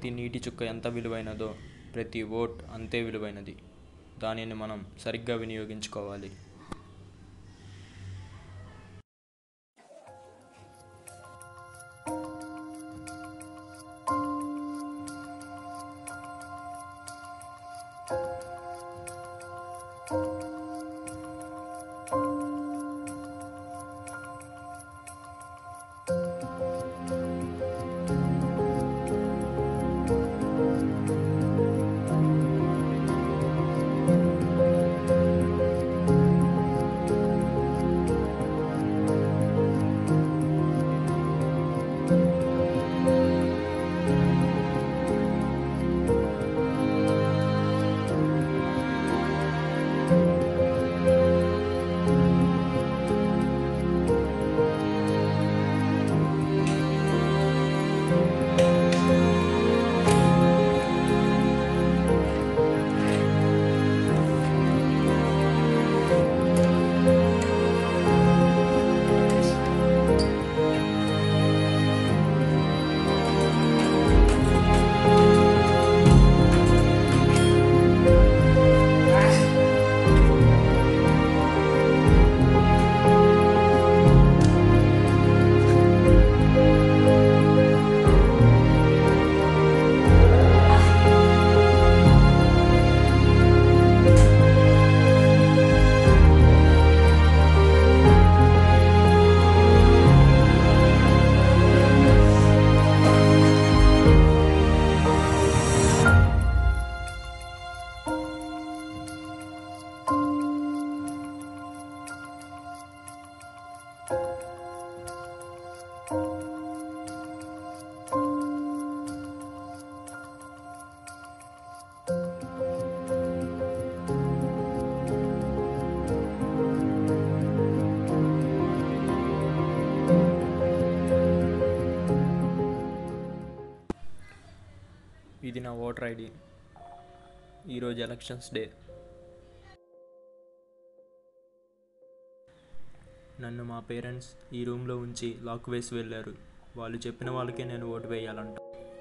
ప్రతి నీటి చుక్క ఎంత విలువైనదో ప్రతి ఓట్ అంతే విలువైనది దానిని మనం సరిగ్గా వినియోగించుకోవాలి ఇది నా ఓటర్ ఐడి ఈరోజు ఎలక్షన్స్ డే నన్ను మా పేరెంట్స్ ఈ రూమ్లో ఉంచి లాక్ వేసి వెళ్ళారు వాళ్ళు చెప్పిన వాళ్ళకే నేను ఓటు వేయాలంట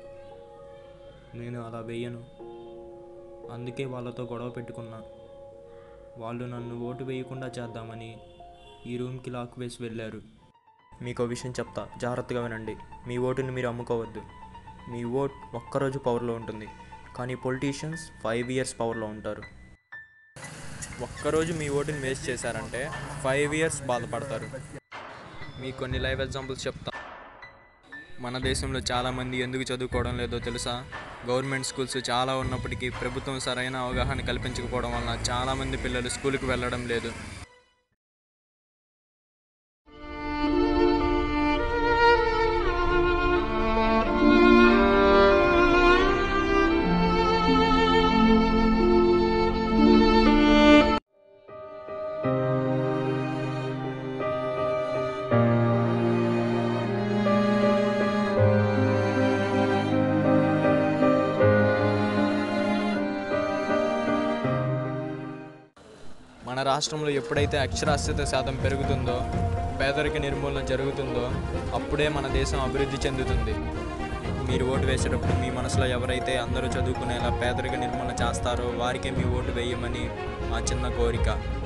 నేను అలా వేయను అందుకే వాళ్ళతో గొడవ పెట్టుకున్నా వాళ్ళు నన్ను ఓటు వేయకుండా చేద్దామని ఈ రూమ్కి లాక్ వేసి వెళ్ళారు మీకు విషయం చెప్తా జాగ్రత్తగా వినండి మీ ఓటుని మీరు అమ్ముకోవద్దు మీ ఓట్ ఒక్కరోజు పవర్లో ఉంటుంది కానీ పొలిటీషియన్స్ ఫైవ్ ఇయర్స్ పవర్లో ఉంటారు ఒక్కరోజు మీ ఓటుని వేస్ట్ చేశారంటే ఫైవ్ ఇయర్స్ బాధపడతారు మీకు కొన్ని లైవ్ ఎగ్జాంపుల్స్ చెప్తా మన దేశంలో చాలామంది ఎందుకు చదువుకోవడం లేదో తెలుసా గవర్నమెంట్ స్కూల్స్ చాలా ఉన్నప్పటికీ ప్రభుత్వం సరైన అవగాహన కల్పించకపోవడం వలన చాలామంది పిల్లలు స్కూల్కి వెళ్ళడం లేదు మన రాష్ట్రంలో ఎప్పుడైతే అక్షరాస్యత శాతం పెరుగుతుందో పేదరిక నిర్మూలన జరుగుతుందో అప్పుడే మన దేశం అభివృద్ధి చెందుతుంది మీరు ఓటు వేసేటప్పుడు మీ మనసులో ఎవరైతే అందరూ చదువుకునేలా పేదరిక నిర్మూలన చేస్తారో వారికే మీ ఓటు వేయమని మా చిన్న కోరిక